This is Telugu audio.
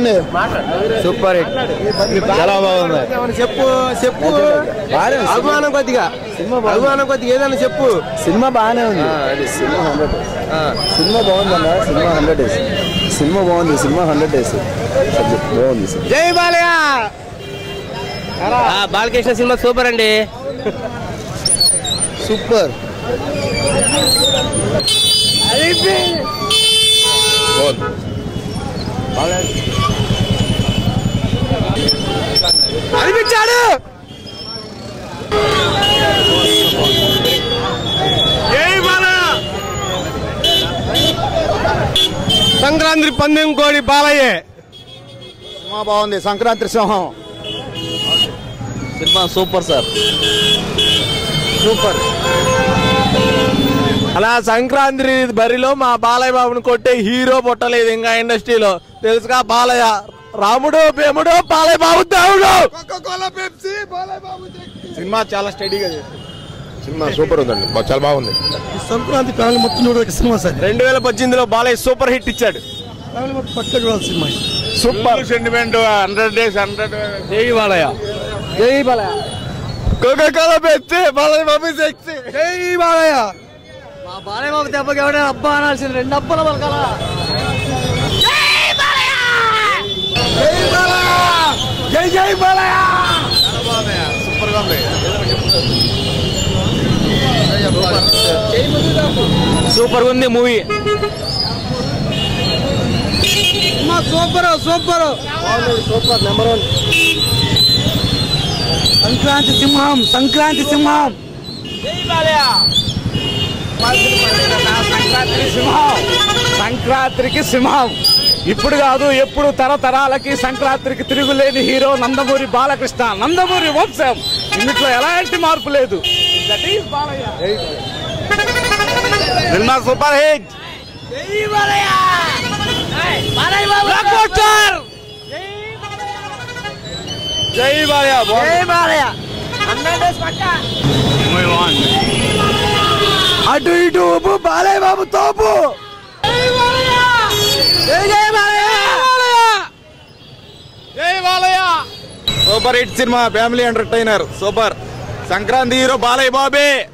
ఉందండి సూపర్ హిట్ చాలా బాగుంది చెప్పు చెప్పు అభిమానం కొద్దిగా అభిమానం కొద్దిగా ఏదైనా చెప్పు సినిమా బాగానే ఉంది సినిమా హండ్రెడ్ సినిమా బాగుందన్న సినిమా హండ్రెడ్ డేస్ సినిమా బాగుంది సినిమా హండ్రెడ్ డేస్ బాగుంది జై బాలయ్య బాలకృష్ణ సినిమా సూపర్ అండి సూపర్ అనిపించాడు జై బాలయ్య సంక్రాంతి పందెం కోడి బాలయ్యే సినిమా బాగుంది సంక్రాంతి సింహం సినిమా సూపర్ సార్ సూపర్ అలా సంక్రాంతి బరిలో మా బాలయ్య బాబుని కొట్టే హీరో పుట్టలేదు ఇంకా ఇండస్ట్రీలో తెలుసుగా బాలయ్య రాముడు భీముడు బాలయ్య బాబు దేవుడు సినిమా చాలా స్టడీగా సినిమా సూపర్ ఉందండి చాలా బాగుంది సంక్రాంతి ఫ్యామిలీ మొత్తం చూడక సినిమా సార్ రెండు వేల పద్దెనిమిదిలో బాలయ్య సూపర్ హిట్ ఇచ్చాడు ఫ్యామిలీ మొత్తం పక్క చూడాలి cinema super sentiment hundred days hundred జై బాలయ్య జై బాలయ్య కోకా పెట్టి బాలయ్య బాబు శక్తి జై బాలయ్య మా బాలయ్య బాబు దెబ్బకి ఎవడైనా అబ్బా అనాల్సింది రెండు అబ్బల పలకాల జై జై బాలయ్య సూపర్ ఉంది movie super super super number one Sankranti సింహం సంక్రాంతి సింహం సంక్రాంతికి సింహం ఇప్పుడు కాదు ఎప్పుడు తరతరాలకి సంక్రాంతికి తిరుగులేని హీరో నందమూరి బాలకృష్ణ నందమూరి వంశం ఇందులో ఎలాంటి మార్పు లేదు That is Balayya. Cinema super hit జై బాలయ్య అటు ఇటు ఊపు బాలయ్య బాబు తోపు జై Balayya super hit cinema family entertainer super Sankranti hero Balayya బాబే